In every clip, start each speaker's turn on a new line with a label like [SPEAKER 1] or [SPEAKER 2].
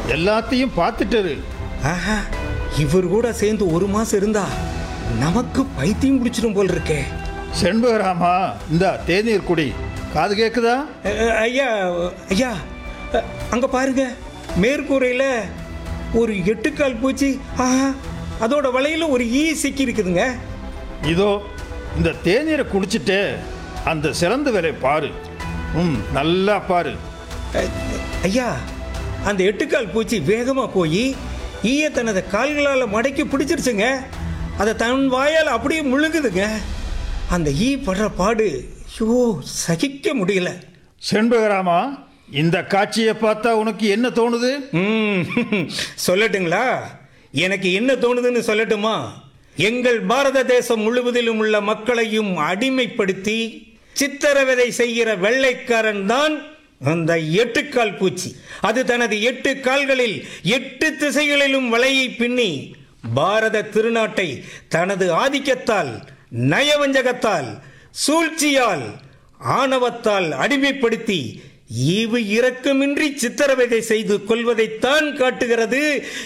[SPEAKER 1] எல்லாத்தையும் பார்த்துட்டு
[SPEAKER 2] ஆஹா இவர் கூட சேர்ந்து ஒரு மாசம் இருந்தா நமக்கு பைத்தியம் பிடிச்சிடும் போல் இருக்கே
[SPEAKER 1] செண்பகராமா இந்த தேநீர் குடி காது கேக்குதா
[SPEAKER 2] அ, அ, ஐயா ஐயா அ, அங்க பாருங்க மேற்கூரையில ஒரு எட்டுக்கால் பூச்சி ஆஹா அதோட வலையில ஒரு ஈ சிக்கி இருக்குதுங்க
[SPEAKER 1] இதோ இந்த தேநீரை குடிச்சிட்டு அந்த சிறந்த வேலை பாரு ம் நல்லா பாரு
[SPEAKER 2] அ, ஐயா அந்த எட்டுக்கால் பூச்சி வேகமா போய் ஈய தனது கால்களால் மடக்கி பிடிச்சிருச்சுங்க அதை தன் வாயால் அப்படியே முழுங்குதுங்க அந்த ஈ படுற பாடு ஐயோ சகிக்க முடியல
[SPEAKER 1] செண்பகராமா இந்த காட்சியை பார்த்தா உனக்கு என்ன தோணுது
[SPEAKER 2] ம் சொல்லட்டுங்களா எனக்கு என்ன தோணுதுன்னு சொல்லட்டுமா எங்கள் பாரத தேசம் முழுவதிலும் உள்ள மக்களையும் அடிமைப்படுத்தி சித்திரவதை செய்கிற வெள்ளைக்காரன் தான் அந்த எட்டுக்கால் பூச்சி அது தனது எட்டு கால்களில் எட்டு திசைகளிலும் வலையை பின்னி பாரத திருநாட்டை தனது ஆதிக்கத்தால் நயவஞ்சகத்தால் சூழ்ச்சியால் ஆணவத்தால் அடிமைப்படுத்தி ஈவு இரக்கமின்றி சித்திரவதை செய்து கொள்வதைத்தான் காட்டுகிறது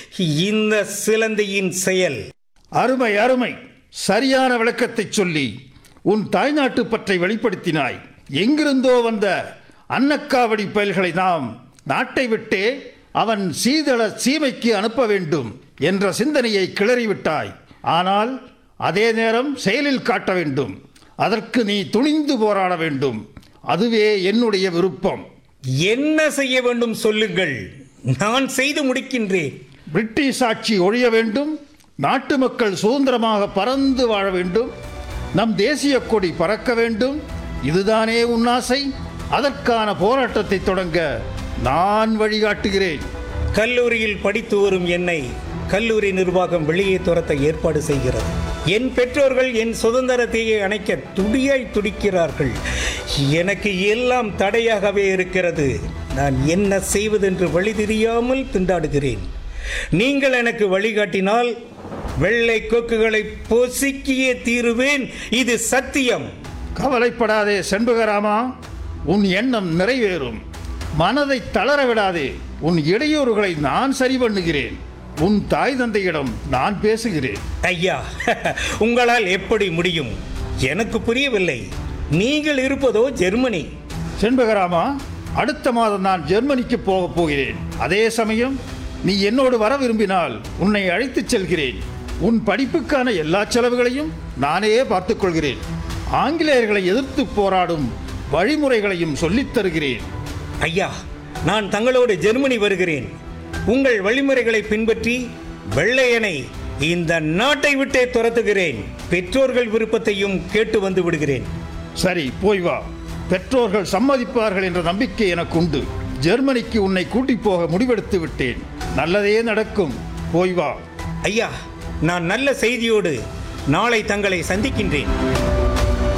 [SPEAKER 2] இந்த சிலந்தியின் செயல்
[SPEAKER 1] அருமை அருமை சரியான விளக்கத்தை சொல்லி உன் தாய்நாட்டு பற்றை வெளிப்படுத்தினாய் எங்கிருந்தோ வந்த அன்னக்காவடி பயல்களை நாம் நாட்டை விட்டே அவன் சீதள சீமைக்கு அனுப்ப வேண்டும் என்ற சிந்தனையை கிளறிவிட்டாய் ஆனால் அதே நேரம் செயலில் காட்ட வேண்டும் அதற்கு நீ துணிந்து போராட வேண்டும் அதுவே என்னுடைய விருப்பம்
[SPEAKER 2] என்ன செய்ய வேண்டும் சொல்லுங்கள் நான் செய்து முடிக்கின்றேன்
[SPEAKER 1] பிரிட்டிஷ் ஆட்சி ஒழிய வேண்டும் நாட்டு மக்கள் சுதந்திரமாக பறந்து வாழ வேண்டும் நம் தேசிய கொடி பறக்க வேண்டும் இதுதானே உன் ஆசை அதற்கான போராட்டத்தை தொடங்க நான் வழிகாட்டுகிறேன்
[SPEAKER 2] கல்லூரியில் படித்து வரும் என்னை கல்லூரி நிர்வாகம் வெளியே துரத்த ஏற்பாடு செய்கிறது என் பெற்றோர்கள் என் சுதந்திரத்தையே அணைக்க துடியாய் துடிக்கிறார்கள் எனக்கு எல்லாம் தடையாகவே இருக்கிறது நான் என்ன செய்வதென்று வழி தெரியாமல் திண்டாடுகிறேன் நீங்கள் எனக்கு வழிகாட்டினால் வெள்ளை கொக்குகளை பொசுக்கியே தீருவேன் இது சத்தியம்
[SPEAKER 1] கவலைப்படாதே செண்பகராமா உன் எண்ணம் நிறைவேறும் மனதை தளர விடாதே உன் இடையூறுகளை நான் சரி பண்ணுகிறேன் உன் தாய் தந்தையிடம் நான் பேசுகிறேன்
[SPEAKER 2] ஐயா உங்களால் எப்படி முடியும் எனக்கு புரியவில்லை நீங்கள் இருப்பதோ ஜெர்மனி
[SPEAKER 1] செண்பகராமா அடுத்த மாதம் நான் ஜெர்மனிக்கு போகப் போகிறேன் அதே சமயம் நீ என்னோடு வர விரும்பினால் உன்னை அழைத்துச் செல்கிறேன் உன் படிப்புக்கான எல்லா செலவுகளையும் நானே பார்த்துக் கொள்கிறேன் ஆங்கிலேயர்களை எதிர்த்து போராடும் வழிமுறைகளையும் சொல்லித் தருகிறேன்
[SPEAKER 2] ஐயா நான் தங்களோடு ஜெர்மனி வருகிறேன் உங்கள் வழிமுறைகளை பின்பற்றி வெள்ளையனை இந்த நாட்டை விட்டே துரத்துகிறேன் பெற்றோர்கள் விருப்பத்தையும் கேட்டு வந்து விடுகிறேன்
[SPEAKER 1] சரி போய் வா பெற்றோர்கள் சம்மதிப்பார்கள் என்ற நம்பிக்கை எனக்கு உண்டு ஜெர்மனிக்கு உன்னை கூட்டிப் போக முடிவெடுத்து விட்டேன் நல்லதே நடக்கும் போய் வா
[SPEAKER 2] ஐயா நான் நல்ல செய்தியோடு நாளை தங்களை சந்திக்கின்றேன்